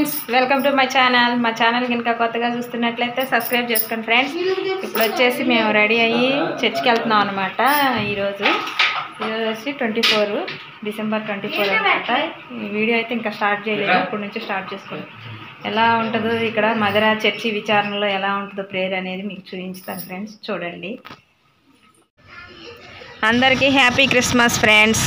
friends welcome to my channel మా channel కనుక కొత్తగా చూస్తున్నట్లయితే సబ్స్క్రైబ్ చేసుకోండి ఫ్రెండ్స్ ఇప్పుడు వచ్చేసి మేము రెడీ అయ్యి చర్చికి వెళ్తున్నాం అనమాట ఈరోజు ఈరోజు వచ్చి twenty four December twenty four అనమాట ఈ వీడియో అయితే ఇంకా స్టార్ట్ చేయలేదు ఇప్పటి నుంచి స్టార్ట్ చేసుకోండి ఎలా ఉంటుందో ఇక్కడ మదర చర్చి విచారణలో ఎలా ఉంటుందో ప్రేయర్ అనేది మీకు చూపించుతాను ఫ్రెండ్స్ చూడండి అందరికీ హ్యాపీ క్రిస్మస్ ఫ్రెండ్స్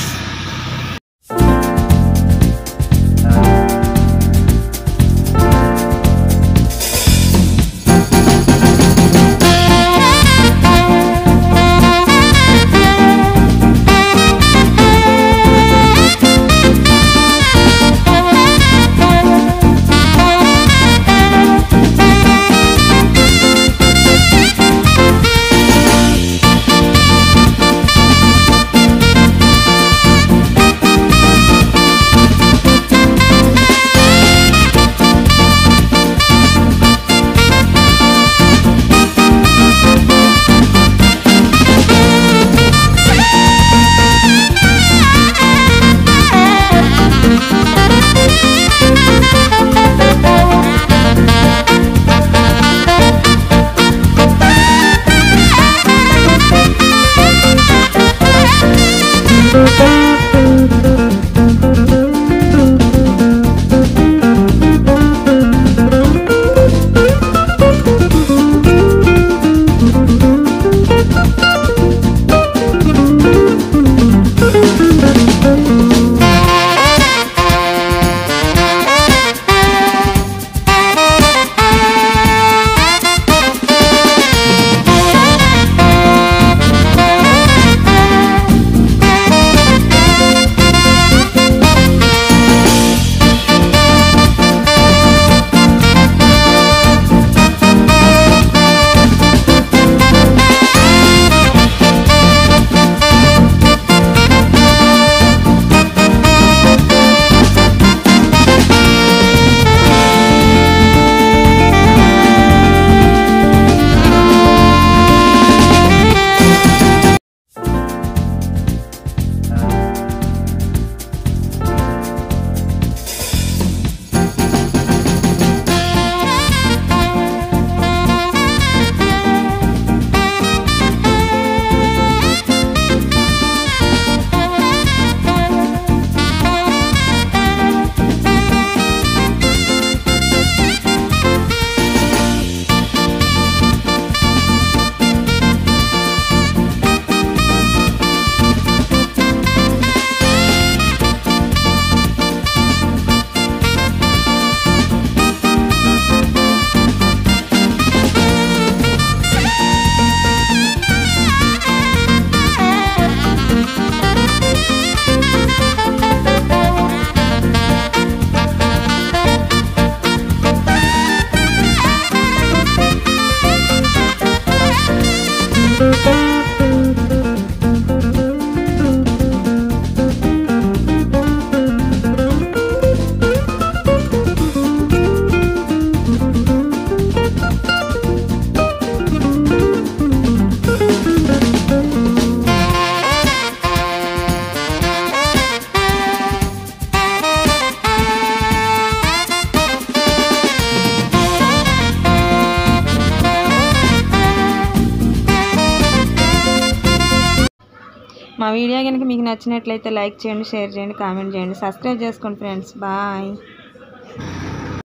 మా వీడియో కనుక మీకు నచ్చినట్లయితే లైక్ చేయండి షేర్ చేయండి కామెంట్ చేయండి సబ్స్క్రైబ్ చేసుకోండి ఫ్రెండ్స్ బాయ్